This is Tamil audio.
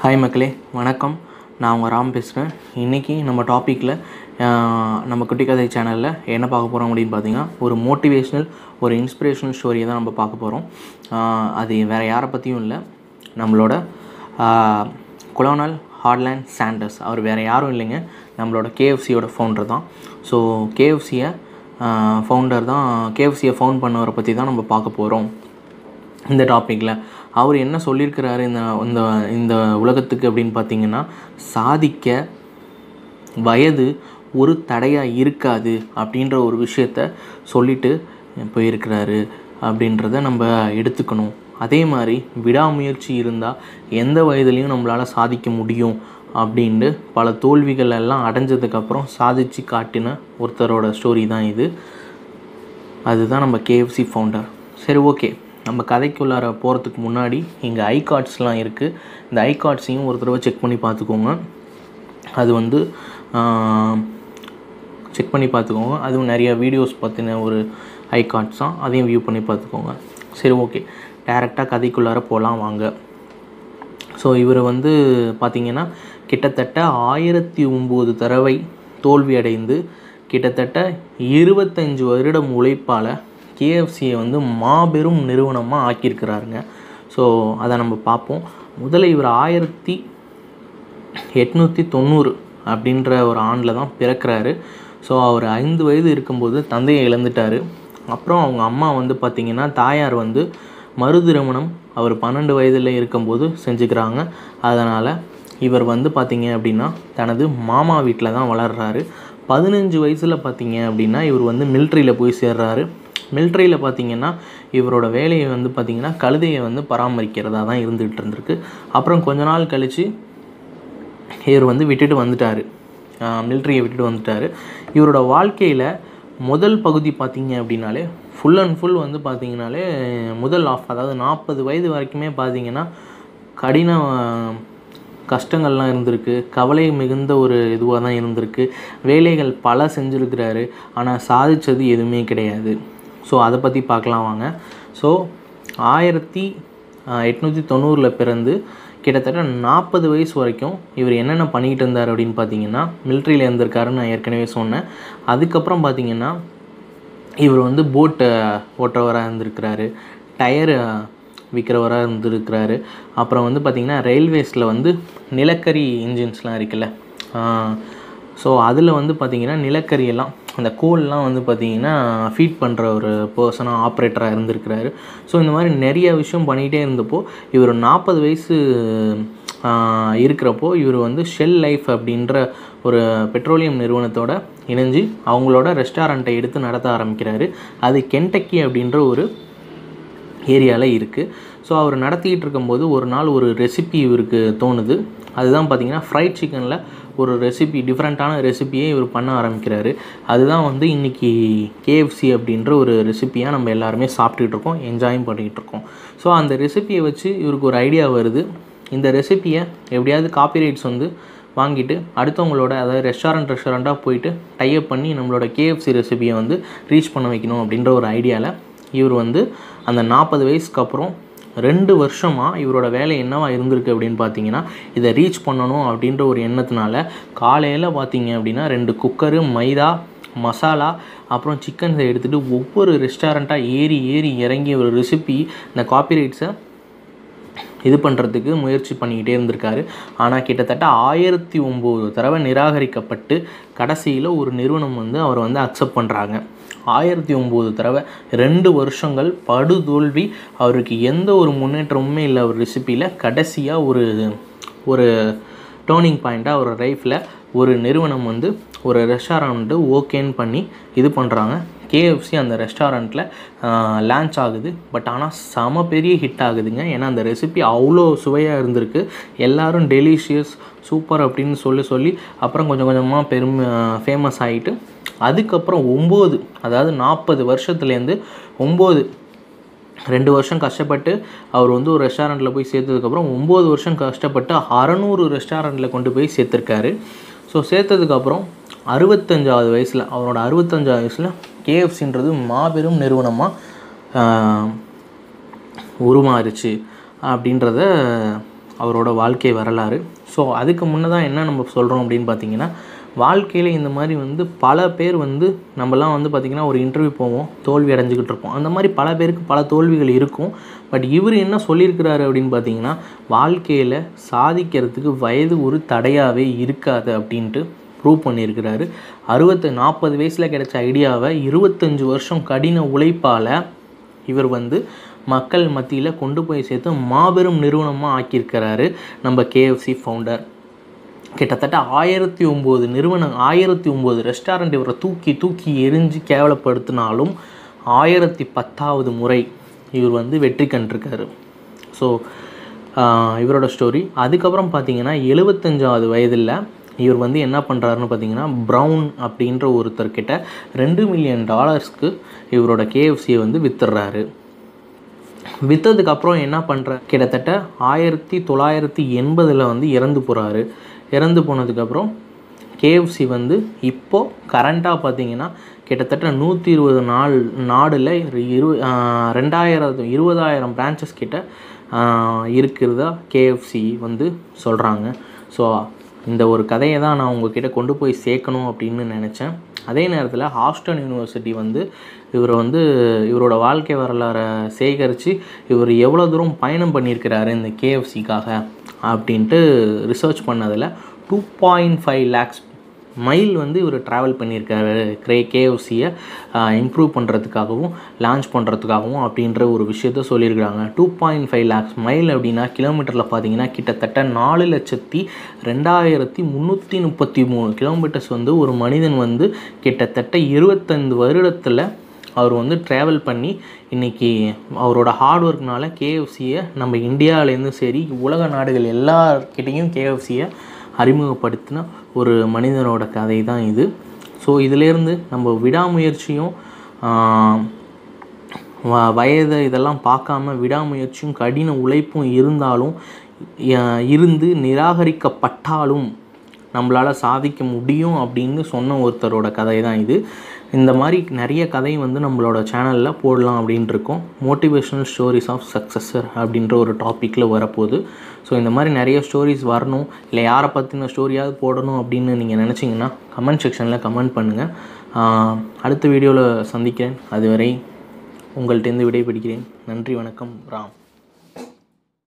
ஹாய் மக்களே வணக்கம் நான் உங்கள் ராம் பேசுகிறேன் இன்றைக்கி நம்ம டாப்பிக்கில் நம்ம குட்டி கதை சேனலில் என்ன பார்க்க போகிறோம் அப்படின்னு பார்த்தீங்கன்னா ஒரு மோட்டிவேஷ்னல் ஒரு இன்ஸ்பிரேஷனல் ஸ்டோரியை தான் நம்ம பார்க்க போகிறோம் அது வேறு யாரை பற்றியும் இல்லை நம்மளோட குலோனல் ஹார்ட்லேண்ட் சாண்டர்ஸ் அவர் வேறு யாரும் இல்லைங்க நம்மளோட கேஎஃப்சியோட ஃபவுண்டர் தான் ஸோ கேஎஃப்சியை ஃபவுண்டர் தான் கேஎஃப்சியை ஃபவுண்ட் பண்ணவரை பற்றி தான் நம்ம பார்க்க போகிறோம் இந்த டாப்பிக்கில் அவர் என்ன சொல்லியிருக்கிறாரு இந்த இந்த இந்த உலகத்துக்கு அப்படின்னு பார்த்தீங்கன்னா சாதிக்க வயது ஒரு தடையாக இருக்காது அப்படின்ற ஒரு விஷயத்த சொல்லிட்டு போயிருக்கிறாரு அப்படின்றத நம்ம எடுத்துக்கணும் அதே மாதிரி விடாமுயற்சி இருந்தால் எந்த வயதுலேயும் நம்மளால் சாதிக்க முடியும் அப்படின்ட்டு பல தோல்விகள் எல்லாம் அடைஞ்சதுக்கப்புறம் சாதித்து காட்டின ஒருத்தரோட ஸ்டோரி தான் இது அதுதான் நம்ம கேஎஃப்சி ஃபவுண்டர் சரி ஓகே நம்ம கதைக்குள்ளார போகிறதுக்கு முன்னாடி இங்கே ஐ கார்ட்ஸ்லாம் இருக்குது இந்த ஐ கார்ட்ஸையும் ஒரு தடவை செக் பண்ணி பார்த்துக்கோங்க அது வந்து செக் பண்ணி பார்த்துக்கோங்க அதுவும் நிறைய வீடியோஸ் பற்றின ஒரு ஐ கார்ட்ஸ் தான் அதையும் வியூ பண்ணி பார்த்துக்கோங்க சரி ஓகே டேரெக்டாக கதைக்குள்ளார போகலாம் வாங்க ஸோ இவர் வந்து பார்த்திங்கன்னா கிட்டத்தட்ட ஆயிரத்தி ஒம்பது தடவை தோல்வி அடைந்து கிட்டத்தட்ட இருபத்தஞ்சி வருடம் உழைப்பால் கேஎஃப்சியை வந்து மாபெரும் நிறுவனமாக ஆக்கியிருக்கிறாருங்க ஸோ அதை நம்ம பார்ப்போம் முதல்ல இவர் ஆயிரத்தி எட்நூற்றி தொண்ணூறு அப்படின்ற ஒரு ஆண்டில் தான் பிறக்கிறாரு ஸோ அவர் ஐந்து வயது இருக்கும்போது தந்தையை இழந்துட்டார் அப்புறம் அவங்க அம்மா வந்து பார்த்திங்கன்னா தாயார் வந்து மறு திருமணம் அவர் பன்னெண்டு வயதில் இருக்கும்போது செஞ்சுக்கிறாங்க அதனால் இவர் வந்து பார்த்திங்க அப்படின்னா தனது மாமா வீட்டில் தான் வளர்கிறாரு பதினஞ்சு வயசில் பார்த்திங்க அப்படின்னா இவர் வந்து மிலிட்ரியில் போய் சேர்றாரு மிலிட்ரியில் பார்த்திங்கன்னா இவரோட வேலையை வந்து பார்த்திங்கன்னா கழுதையை வந்து பராமரிக்கிறதா தான் இருந்துகிட்டு இருந்திருக்கு அப்புறம் கொஞ்ச நாள் கழித்து இவர் வந்து விட்டுட்டு வந்துட்டார் மிலிட்ரியை விட்டுட்டு வந்துட்டார் இவரோட வாழ்க்கையில் முதல் பகுதி பார்த்திங்க அப்படின்னாலே ஃபுல் அண்ட் ஃபுல் வந்து பார்த்திங்கனாலே முதல் ஆஃப் அதாவது நாற்பது வயது வரைக்குமே பார்த்திங்கன்னா கடின கஷ்டங்கள்லாம் இருந்திருக்கு கவலை மிகுந்த ஒரு இதுவாக தான் இருந்திருக்கு வேலைகள் பல செஞ்சுருக்கிறாரு ஆனால் சாதித்தது எதுவுமே கிடையாது ஸோ அதை பற்றி பார்க்கலாம் வாங்க ஸோ ஆயிரத்தி எட்நூற்றி தொண்ணூறில் பிறந்து கிட்டத்தட்ட நாற்பது வயசு வரைக்கும் இவர் என்னென்ன பண்ணிக்கிட்டு இருந்தார் அப்படின்னு பார்த்தீங்கன்னா மிலிட்ரியில் இருந்திருக்காருன்னு நான் ஏற்கனவே சொன்னேன் அதுக்கப்புறம் பார்த்தீங்கன்னா இவர் வந்து போட்டை ஓட்டுறவராக இருந்திருக்கிறாரு டயரு விற்கிறவராக இருந்திருக்கிறாரு அப்புறம் வந்து பார்த்திங்கன்னா ரயில்வேஸில் வந்து நிலக்கரி இன்ஜின்ஸ்லாம் இருக்குல்ல ஸோ அதில் வந்து பார்த்திங்கன்னா நிலக்கரியெல்லாம் அந்த கோல்லாம் வந்து பார்த்திங்கன்னா ஃபீட் பண்ணுற ஒரு பர்சனாக ஆப்ரேட்டராக இருந்திருக்கிறாரு ஸோ இந்த மாதிரி நிறைய விஷயம் பண்ணிகிட்டே இருந்தப்போ இவர் நாற்பது வயசு இருக்கிறப்போ இவர் வந்து ஷெல் லைஃப் அப்படின்ற ஒரு பெட்ரோலியம் நிறுவனத்தோட இணைஞ்சு அவங்களோட ரெஸ்டாரண்ட்டை எடுத்து நடத்த ஆரம்பிக்கிறாரு அது கென்டக்கி அப்படின்ற ஒரு ஏரியாவில் இருக்குது ஸோ அவர் நடத்திக்கிட்டு இருக்கும்போது ஒரு நாள் ஒரு ரெசிபி இவருக்கு தோணுது அதுதான் பார்த்திங்கன்னா ஃப்ரைட் சிக்கனில் ஒரு ரெசிபி டிஃப்ரெண்ட்டான ரெசிபியை இவர் பண்ண ஆரம்பிக்கிறாரு அதுதான் வந்து இன்றைக்கி கேஎஃப்சி அப்படின்ற ஒரு ரெசிப்பியாக நம்ம எல்லாருமே சாப்பிட்டுக்கிட்டு இருக்கோம் என்ஜாயும் பண்ணிக்கிட்டு இருக்கோம் ஸோ அந்த ரெசிப்பியை வச்சு இவருக்கு ஒரு ஐடியா வருது இந்த ரெசிப்பியை எப்படியாவது காப்பிரைட்ஸ் வந்து வாங்கிட்டு அடுத்தவங்களோட அதாவது ரெஸ்டாரண்ட் ரெஸ்டாரண்ட்டாக போயிட்டு டைப் பண்ணி நம்மளோட கேஎஃப்சி ரெசிபியை வந்து ரீச் பண்ண வைக்கணும் அப்படின்ற ஒரு ஐடியாவில் இவர் வந்து அந்த நாற்பது வயசுக்கு அப்புறம் ரெண்டு வருஷமாக இவரோட வேலை என்னவா இருந்திருக்கு அப்படின்னு பார்த்தீங்கன்னா இதை ரீச் பண்ணணும் அப்படின்ற ஒரு எண்ணத்தினால காலையில் பார்த்தீங்க அப்படின்னா ரெண்டு குக்கரு மைதா மசாலா அப்புறம் சிக்கன்ஸை எடுத்துகிட்டு ஒவ்வொரு ரெஸ்டாரண்ட்டாக ஏறி ஏறி இறங்கி ஒரு ரெசிபி இந்த காப்பிரைட்ஸை இது பண்ணுறதுக்கு முயற்சி பண்ணிக்கிட்டே இருந்திருக்காரு ஆனால் கிட்டத்தட்ட ஆயிரத்தி ஒம்பது தடவை நிராகரிக்கப்பட்டு கடைசியில் ஒரு நிறுவனம் வந்து அவர் வந்து அக்செப்ட் பண்ணுறாங்க ஆயிரத்தி ஒம்பது தடவை ரெண்டு வருஷங்கள் படுதோல்வி அவருக்கு எந்த ஒரு முன்னேற்றமுமே இல்லை அவர் ரெசிப்பியில் கடைசியாக ஒரு ஒரு டேர்னிங் பாயிண்ட்டாக ஒரு லைஃப்பில் ஒரு நிறுவனம் வந்து ஒரு ரெஸ்டாரண்ட்டு ஓகேன்னு பண்ணி இது பண்ணுறாங்க கேஎஃப்சி அந்த ரெஸ்டாரண்ட்டில் லான்ச் ஆகுது பட் ஆனால் செம பெரிய ஹிட் ஆகுதுங்க ஏன்னா அந்த ரெசிபி அவ்வளோ சுவையாக இருந்திருக்கு எல்லோரும் டெலிஷியஸ் சூப்பர் அப்படின்னு சொல்லி சொல்லி அப்புறம் கொஞ்சம் கொஞ்சமாக பெருமை ஃபேமஸ் ஆகிட்டு அதுக்கப்புறம் ஒம்பது அதாவது நாற்பது வருஷத்துலேருந்து ஒம்பது ரெண்டு வருஷம் கஷ்டப்பட்டு அவர் வந்து ஒரு ரெஸ்டாரண்ட்டில் போய் சேர்த்ததுக்கப்புறம் ஒம்பது வருஷம் கஷ்டப்பட்டு அறநூறு ரெஸ்டாரண்ட்டில் கொண்டு போய் சேர்த்துருக்காரு ஸோ சேர்த்ததுக்கப்புறம் அறுபத்தஞ்சாவது வயசில் அவரோட அறுபத்தஞ்சாவது வயசில் கேஎஃப்சின்றது மாபெரும் நிறுவனமாக உருமாறுச்சு அப்படின்றத அவரோட வாழ்க்கை வரலாறு ஸோ அதுக்கு முன்னதாக என்ன நம்ம சொல்கிறோம் அப்படின்னு பார்த்தீங்கன்னா வாழ்க்கையில் இந்த மாதிரி வந்து பல பேர் வந்து நம்மலாம் வந்து பார்த்திங்கன்னா ஒரு இன்டர்வியூ போவோம் தோல்வி அடைஞ்சிக்கிட்டு இருப்போம் அந்த மாதிரி பல பேருக்கு பல தோல்விகள் இருக்கும் பட் இவர் என்ன சொல்லியிருக்கிறாரு அப்படின்னு பார்த்தீங்கன்னா வாழ்க்கையில் சாதிக்கிறதுக்கு வயது ஒரு தடையாகவே இருக்காது அப்படின்ட்டு ப்ரூவ் பண்ணியிருக்கிறாரு அறுபத்து நாற்பது வயசில் கிடைச்ச ஐடியாவை இருபத்தஞ்சி வருஷம் கடின உழைப்பால் இவர் வந்து மக்கள் மத்தியில் கொண்டு போய் சேர்த்து மாபெரும் நிறுவனமாக ஆக்கியிருக்கிறாரு நம்ம கேஎஃப்சி ஃபவுண்டர் கிட்டத்தட்ட ஆயிரத்தி ஒம்பது நிறுவனம் ஆயிரத்தி ஒம்பது ரெஸ்டாரண்ட் இவரை தூக்கி தூக்கி எரிஞ்சு கேவலப்படுத்தினாலும் ஆயிரத்தி பத்தாவது முறை இவர் வந்து வெற்றி கண்டிருக்காரு ஸோ இவரோட ஸ்டோரி அதுக்கப்புறம் பார்த்தீங்கன்னா எழுபத்தஞ்சாவது வயதில் இவர் வந்து என்ன பண்ணுறாருன்னு பார்த்தீங்கன்னா ப்ரவுன் அப்படின்ற ஒருத்தர்கிட்ட ரெண்டு மில்லியன் டாலர்ஸ்க்கு இவரோட கேஎஃப்சியை வந்து வித்துடுறாரு விற்றதுக்கப்புறம் என்ன பண்ணுற கிட்டத்தட்ட ஆயிரத்தி தொள்ளாயிரத்தி எண்பதில் வந்து இறந்து போகிறாரு இறந்து போனதுக்கப்புறம் கேஎஃப்சி வந்து இப்போது கரண்ட்டாக பார்த்தீங்கன்னா கிட்டத்தட்ட நூற்றி இருபது நாள் நாடில் இரு ரெண்டாயிரம் இருபதாயிரம் பிரான்ச்சஸ் கிட்ட இருக்கிறதா கேஎஃப்சி வந்து சொல்கிறாங்க ஸோ இந்த ஒரு கதையை தான் நான் உங்ககிட்ட கொண்டு போய் சேர்க்கணும் அப்படின்னு நினச்சேன் அதே நேரத்தில் ஹாஸ்டன் யூனிவர்சிட்டி வந்து இவரை வந்து இவரோட வாழ்க்கை வரலாறை சேகரித்து இவர் எவ்வளோ தூரம் பயணம் பண்ணியிருக்கிறாரு இந்த கேஎஃப்சிக்காக அப்படின்ட்டு ரிசர்ச் பண்ணதில் two point five lakhs mile வந்து இவர் ட்ராவல் பண்ணியிருக்காரு க்ரே கேஎஃப்சியை இம்ப்ரூவ் பண்ணுறதுக்காகவும் லான்ச் பண்ணுறதுக்காகவும் அப்படின்ற ஒரு விஷயத்த சொல்லியிருக்கிறாங்க two point five lakhs mile அப்படின்னா கிலோமீட்டரில் பார்த்தீங்கன்னா கிட்டத்தட்ட நாலு லட்சத்தி ரெண்டாயிரத்தி முந்நூற்றி முப்பத்தி மூணு கிலோமீட்டர்ஸ் வந்து ஒரு மனிதன் வந்து கிட்டத்தட்ட இருபத்தைந்து வருடத்தில் அவர் வந்து ட்ராவல் பண்ணி இன்றைக்கி அவரோட ஹார்ட் ஒர்க்னால கேஎஃப்சியை நம்ம இந்தியாவிலேருந்தும் சரி உலக நாடுகள் எல்லார்கிட்டேயும் கேஎஃப்சியை அறிமுகப்படுத்தின ஒரு மனிதனோட கதை தான் இது ஸோ இதிலேருந்து நம்ம விடாமுயற்சியும் வ வயதை இதெல்லாம் பார்க்காம விடாமுயற்சியும் கடின உழைப்பும் இருந்தாலும் இருந்து நிராகரிக்கப்பட்டாலும் நம்மளால் சாதிக்க முடியும் அப்படின்னு சொன்ன ஒருத்தரோட கதை தான் இது இந்த மாதிரி நிறைய கதை வந்து நம்மளோட சேனலில் போடலாம் அப்படின்ட்டு இருக்கோம் மோட்டிவேஷ்னல் ஸ்டோரிஸ் ஆஃப் சக்ஸஸர் அப்படின்ற ஒரு டாப்பிக்கில் வரப்போகுது ஸோ இந்த மாதிரி நிறைய ஸ்டோரிஸ் வரணும் இல்லை யாரை பற்றின ஸ்டோரியாவது போடணும் அப்படின்னு நீங்கள் நினச்சிங்கன்னா கமெண்ட் செக்ஷனில் கமெண்ட் பண்ணுங்கள் அடுத்த வீடியோவில் சந்திக்கிறேன் அதுவரை உங்கள்கிட்டேருந்து விடைபெறுகிறேன் நன்றி வணக்கம் ராம்